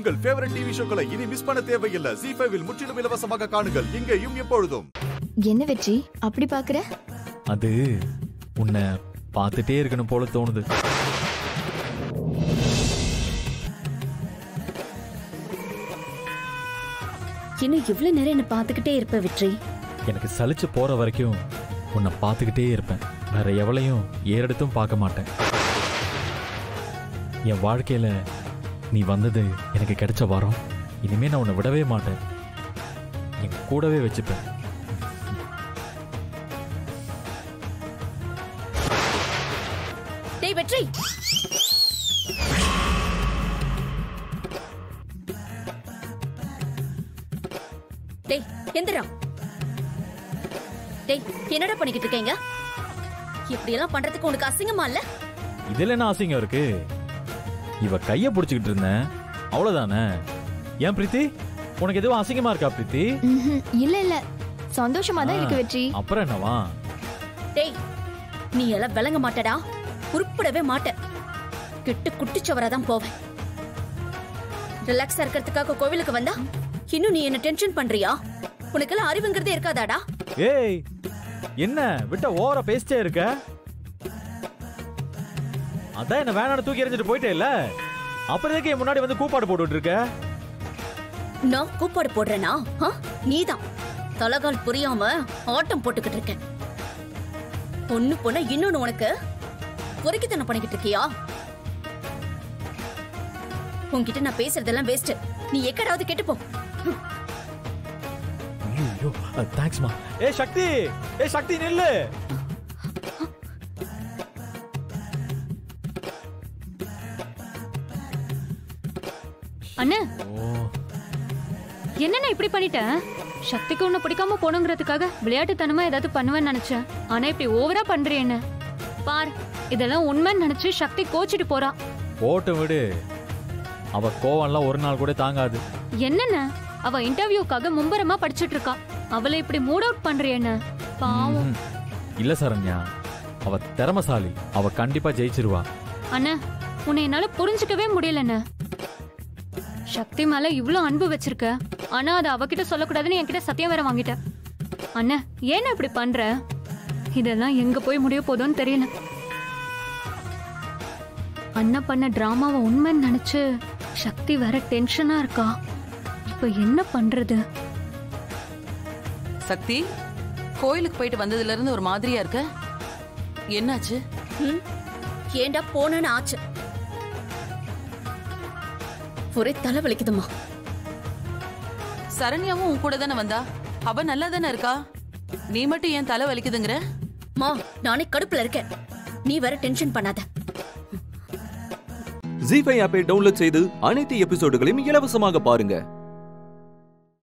உங்கள் favourite TV ஷோக்களை இனி miss பண்ண தேவையில்லை ஜி ஃபைவில் முற்றிலும் இலவசமாக காணுங்கள் இங்கேயும் எப்பொழுதும் என்ன வெற்றி அப்படி பாக்குற அது உன்னை பார்த்துட்டே இருக்கணும் போல தோணுது இன்னும் இவ்வளவு நேரம் என்ன பாத்துக்கிட்டே இருப்ப வெற்றி எனக்கு சலிச்சு போற வரைக்கும் உன்னை பார்த்துக்கிட்டே இருப்பேன் வேற எவளையும் ஏறெடுத்தும் பார்க்க மாட்டேன் என் வாழ்க்கையில நீ வந்தது எனக்கு கிடைச்ச வரம் இனிமே நான் உன்னை விடவே மாட்டேன் என் கூடவே வச்சுப்பேன் டேய் வெற்றி டேய் எந்திரா டேய் என்னடா பண்ணிக்கிட்டு இருக்கீங்க இப்படி எல்லாம் பண்றதுக்கு உனக்கு அசிங்கமா இல்ல இதுல என்ன அசிங்கம் இருக்கு இவ கைய பிடிச்சுக்கிட்டு இருந்தேன் அவ்வளவுதானே ஏன் பிரீத்தி உனக்கு எதுவும் அசிங்கமா இருக்கா பிரீத்தி ம்ஹும். இல்ல இல்ல சந்தோஷமா தான் இருக்கு வெற்றி அப்புறம் என்னவா டேய் நீ எல்லாம் விளங்க மாட்டடா உருப்படவே மாட்ட கிட்டு குட்டிச்சவரா தான் போவேன் ரிலாக்ஸா இருக்கிறதுக்காக கோவிலுக்கு வந்தா இன்னும் நீ என்ன டென்ஷன் பண்றியா உனக்கெல்லாம் அறிவுங்கிறதே இருக்காதாடா ஏய் என்ன விட்ட ஓவரா பேசிட்டே இருக்க அதான் என்ன வேணான்னு தூக்கி எறிஞ்சிட்டு போயிட்டே இல்ல அப்புறம் எதுக்கு என் முன்னாடி வந்து கூப்பாடு போட்டுட்டு இருக்க நான் கூப்பாடு போடுறேனா ஆ? நீதான் தலகால் புரியாம ஆட்டம் போட்டுக்கிட்டு இருக்க பொண்ணு பொண்ணு இன்னொன்னு உனக்கு பொறுக்கித்தனம் பண்ணிக்கிட்டு இருக்கியா உன்கிட்ட நான் பேசுறதெல்லாம் வேஸ்ட் நீ எக்கடாவது கெட்டுப்போ ஐயோ தேங்க்ஸ்மா ஏ சக்தி ஏ சக்தி நில்லு அண்ணா ஓ என்னண்ணா இப்படி பண்ணிட்டேன் சக்திக்கு ஒண்ணு பிடிக்காம போனுங்கிறதுக்காக விளையாட்டுத்தனமா ஏதாவது பண்ணுவேன்னு நினைச்சேன் ஆனா இப்படி ஓவரா பண்றேன் என்ன பார் இதெல்லாம் உண்மைன்னு நினைச்சு சக்தி கோச்சிட்டு போறா போட்டு விடு அவ கோவம்லாம் ஒரு நாள் கூட தாங்காது என்னண்ணா அவ இன்டர்வியூக்காக மும்பரமா படிச்சிட்டு இருக்கா அவளை இப்படி மூட் அவுட் பண்றியண்ணா பாவம் ம்ஹும். இல்ல சரண்யா அவ திறமசாலி அவ கண்டிப்பா ஜெயிச்சிருவா அண்ணா உன்னை என்னால புரிஞ்சுக்கவே முடியலண்ணா சக்தி மேல இவ்ளோ அன்பு வச்சிருக்க ஆனா அதை அவகிட்ட சொல்லக்கூடாதுன்னு என்கிட்ட சத்தியம் வேற வாங்கிட்ட அண்ணா ஏன் இப்படி பண்ற இதெல்லாம் எங்க போய் முடிய போதோன்னு தெரியல அண்ணா பண்ண டிராமாவை உண்மைன்னு நினைச்சு சக்தி வேற டென்ஷனா இருக்கா இப்ப என்ன பண்றது சக்தி கோயிலுக்கு போயிட்டு வந்ததுல இருந்து ஒரு மாதிரியா இருக்க என்னாச்சு ம்? ஏன்டா போனேன்னு ஆச்சு ஒரே தலை வலிக்குதுமா சரண்யாவும் உன் கூட தானே வந்தா அவ நல்லா தானே இருக்கா நீ மட்டும் ஏன் தலை வலிக்குதுங்கிற மா நானே கடுப்புல இருக்கேன் நீ வேற டென்ஷன் பண்ணாத ஜி ஃபைவ் ஆப்பை டவுன்லோட் செய்து அனைத்து எபிசோடுகளையும் இலவசமாக பாருங்க